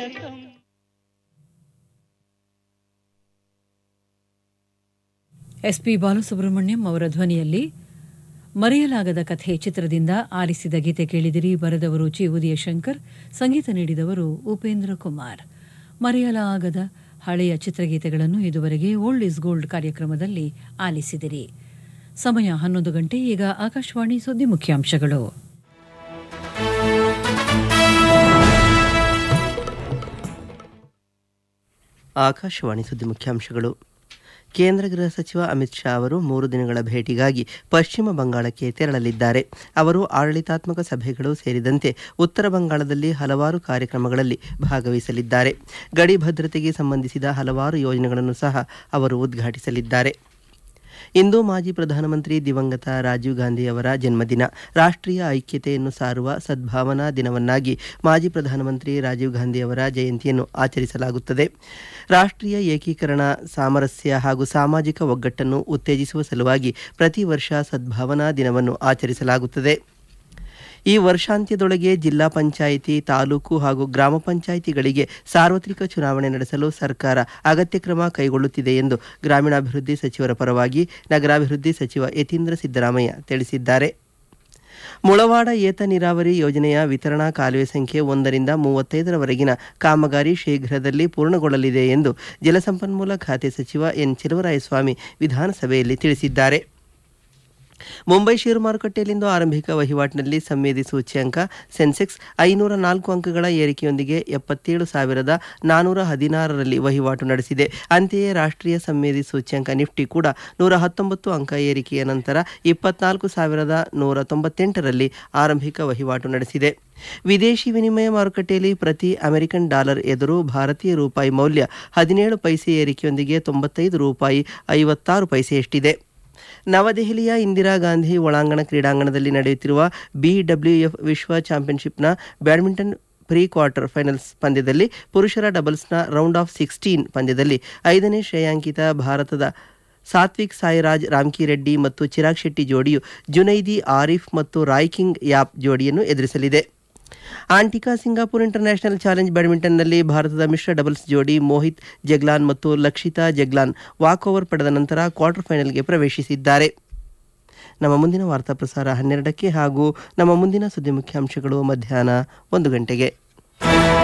ತಿಲಕಂ S P Balasubrahmanyam ಅವರ ಧ್ವನಿಯಲ್ಲಿ ಮರೆಯಲಾಗದ ಕಥೆ ಚಿತ್ರದಿಂದ ಆಲಿಸಿದ ಗೀತೆ ಕೇಳಿದಿರಿ ಬರೆದವರು ಚಿ ಉದಯ ಶಂಕರ್ ಸಂಗೀತ ನೀಡಿದವರು ಉಪೇಂದ್ರ ಕುಮಾರ್ ಮರೆಯಲಾಗದ ಹಳೆಯ ಚಿತ್ರಗೀತೆಗಳನ್ನು ಇದುವರೆಗೆ ಓಲ್ಡ್ ಇಸ್ ಗೋಲ್ಡ್ ಕಾರ್ಯಕ್ರಮದಲ್ಲಿ ಆಲಿಸಿದಿರಿ ಸಮಯ ಹನ್ನೊಂದು ಗಂಟೆ ಈಗ ಆಕಾಶವಾಣಿ ಸುದ್ದಿ ಮುಖ್ಯಾಂಶಗಳು ಆಕಾಶವಾಣಿ ಸುದ್ದಿ ಮುಖ್ಯಾಂಶಗಳು ಕೇಂದ್ರ ಗೃಹ ಸಚಿವ ಅಮಿತ್ ಶಾ ಅವರು ಮೂರು ದಿನಗಳ ಭೇಟಿಗಾಗಿ ಪಶ್ಚಿಮ ಬಂಗಾಳಕ್ಕೆ ತೆರಳಲಿದ್ದಾರೆ ಅವರು ಆಡಳಿತಾತ್ಮಕ ಸಭೆಗಳು ಸೇರಿದಂತೆ ಉತ್ತರ ಬಂಗಾಳದಲ್ಲಿ ಹಲವಾರು ಕಾರ್ಯಕ್ರಮಗಳಲ್ಲಿ ಭಾಗವಹಿಸಲಿದ್ದಾರೆ ಗಡಿ ಭದ್ರತೆಗೆ ಸಂಬಂಧಿಸಿದ ಹಲವಾರು ಯೋಜನೆಗಳನ್ನು ಸಹ ಅವರು ಉದ್ಘಾಟಿಸಲಿದ್ದಾರೆ ಇಂದು ಮಾಜಿ ಪ್ರಧಾನಮಂತ್ರಿ ದಿವಂಗತ ರಾಜೀವ್ ಗಾಂಧಿ ಅವರ ಜನ್ಮದಿನ ರಾಷ್ಟ್ರೀಯ ಐಕ್ಯತೆಯನ್ನು ಸಾರುವ ಸದ್ಭಾವನಾ ದಿನವನ್ನಾಗಿ ಮಾಜಿ ಪ್ರಧಾನಮಂತ್ರಿ ರಾಜೀವ್ ಗಾಂಧಿ ಅವರ ಜಯಂತಿಯನ್ನು ಆಚರಿಸಲಾಗುತ್ತದೆ ರಾಷ್ಟ್ರೀಯ ಏಕೀಕರಣ ಸಾಮರಸ್ಯ ಹಾಗೂ ಸಾಮಾಜಿಕ ಒಗ್ಗಟ್ಟನ್ನು ಉತ್ತೇಜಿಸುವ ಸಲುವಾಗಿ ಪ್ರತಿ ವರ್ಷ ಸದ್ಭಾವನಾ ದಿನವನ್ನು ಆಚರಿಸಲಾಗುತ್ತದೆ ಈ ವರ್ಷಾಂತ್ಯದೊಳಗೆ ಜಿಲ್ಲಾ ಪಂಚಾಯಿತಿ ತಾಲೂಕು ಹಾಗೂ ಗ್ರಾಮ ಪಂಚಾಯಿತಿಗಳಿಗೆ ಸಾರ್ವತ್ರಿಕ ಚುನಾವಣೆ ನಡೆಸಲು ಸರ್ಕಾರ ಅಗತ್ಯ ಕ್ರಮ ಕೈಗೊಳ್ಳುತ್ತಿದೆ ಎಂದು ಗ್ರಾಮೀಣಾಭಿವೃದ್ಧಿ ಸಚಿವರ ಪರವಾಗಿ ನಗರಾಭಿವೃದ್ಧಿ ಸಚಿವ ಯತೀಂದ್ರ ಸಿದ್ದರಾಮಯ್ಯ ತಿಳಿಸಿದ್ದಾರೆ ಮುಳವಾಡ ಏತ ನೀರಾವರಿ ಯೋಜನೆಯ ವಿತರಣಾ ಕಾಲುವೆ ಸಂಖ್ಯೆ ಒಂದರಿಂದ ಮೂವತ್ತೈದರವರೆಗಿನ ಕಾಮಗಾರಿ ಶೀಘ್ರದಲ್ಲಿ ಪೂರ್ಣಗೊಳ್ಳಲಿದೆ ಎಂದು ಜಲಸಂಪನ್ಮೂಲ ಖಾತೆ ಸಚಿವ ಎನ್ ಚೆಲುವರಾಯಸ್ವಾಮಿ ವಿಧಾನಸಭೆಯಲ್ಲಿ ತಿಳಿಸಿದ್ದಾರೆ ಮುಂಬೈ ಷೇರು ಮಾರುಕಟ್ಟೆಯಲ್ಲಿಂದು ಆರಂಭಿಕ ವಹಿವಾಟಿನಲ್ಲಿ ಸಂವೇದಿ ಸೂಚ್ಯಂಕ ಸೆನ್ಸೆಕ್ಸ್ ಐನೂರ ನಾಲ್ಕು ಅಂಕಗಳ ಏರಿಕೆಯೊಂದಿಗೆ ಎಪ್ಪತ್ತೇಳು ಸಾವಿರದ ನಾನೂರ ಹದಿನಾರರಲ್ಲಿ ವಹಿವಾಟು ನಡೆಸಿದೆ ಅಂತೆಯೇ ರಾಷ್ಟ್ರೀಯ ಸಂವೇದಿ ಸೂಚ್ಯಂಕ ನಿಫ್ಟಿ ಕೂಡ ನೂರ ಹತ್ತೊಂಬತ್ತು ಅಂಕ ಏರಿಕೆಯ ನಂತರ ಇಪ್ಪತ್ನಾಲ್ಕು ಸಾವಿರದ ನೂರ ತೊಂಬತ್ತೆಂಟರಲ್ಲಿ ಆರಂಭಿಕ ವಹಿವಾಟು ನಡೆಸಿದೆ ವಿದೇಶಿ ವಿನಿಮಯ ಮಾರುಕಟ್ಟೆಯಲ್ಲಿ ಪ್ರತಿ ಅಮೆರಿಕನ್ ಡಾಲರ್ ಎದುರು ಭಾರತೀಯ ರೂಪಾಯಿ ಮೌಲ್ಯ ಹದಿನೇಳು ಪೈಸೆ ಏರಿಕೆಯೊಂದಿಗೆ ತೊಂಬತ್ತೈದು ರೂಪಾಯಿ ಐವತ್ತಾರು ಪೈಸೆಯಷ್ಟಿದೆ ನವದೆಹಲಿಯ ಇಂದಿರಾ ಗಾಂಧಿ ಒಳಾಂಗಣ ಕ್ರೀಡಾಂಗಣದಲ್ಲಿ ನಡೆಯುತ್ತಿರುವ ಬಿಡಬ್ಲ್ಯೂಎಫ್ ವಿಶ್ವ ಚಾಂಪಿಯನ್ಶಿಪ್ನ ಬ್ಯಾಡ್ಮಿಂಟನ್ ಪ್ರೀ ಕ್ವಾರ್ಟರ್ ಫೈನಲ್ಸ್ ಪಂದ್ಯದಲ್ಲಿ ಪುರುಷರ ಡಬಲ್ಸ್ನ ರೌಂಡ್ ಆಫ್ ಸಿಕ್ಸ್ಟೀನ್ ಪಂದ್ಯದಲ್ಲಿ ಐದನೇ ಶ್ರೇಯಾಂಕಿತ ಭಾರತದ ಸಾತ್ವಿಕ್ ಸಾಯಿರಾಜ್ ರಾಮ್ಕಿರೆಡ್ಡಿ ಮತ್ತು ಚಿರಾಗ್ ಶೆಟ್ಟಿ ಜೋಡಿಯು ಜುನೈದಿ ಆರಿಫ್ ಮತ್ತು ರಾಯ್ ಕಿಂಗ್ ಯಾಪ್ ಜೋಡಿಯನ್ನು ಎದುರಿಸಲಿದೆ ಆಂಟಿಕಾ ಸಿಂಗಾಪುರ್ ಇಂಟರ್ನ್ಯಾಷನಲ್ ಚಾಲೆಂಜ್ ಬ್ಯಾಡ್ಮಿಂಟನ್ನಲ್ಲಿ ಭಾರತದ ಮಿಶ್ರ ಡಬಲ್ಸ್ ಜೋಡಿ ಮೋಹಿತ್ ಜಗ್ಲಾನ್ ಮತ್ತು ಲಕ್ಷಿತಾ ಜಗ್ಲಾನ್ ವಾಕ್ ಓವರ್ ಪಡೆದ ನಂತರ ಕ್ವಾರ್ಟರ್ ಫೈನಲ್ಗೆ ಪ್ರವೇಶಿಸಿದ್ದಾರೆ ನಮ್ಮ ಮುಂದಿನ ವಾರ್ತಾ ಪ್ರಸಾರ ಹನ್ನೆರಡಕ್ಕೆ ಹಾಗೂ ನಮ್ಮ ಮುಂದಿನ ಸುದ್ದಿ ಮುಖ್ಯಾಂಶಗಳು ಮಧ್ಯಾಹ್ನ ಒಂದು ಗಂಟೆಗೆ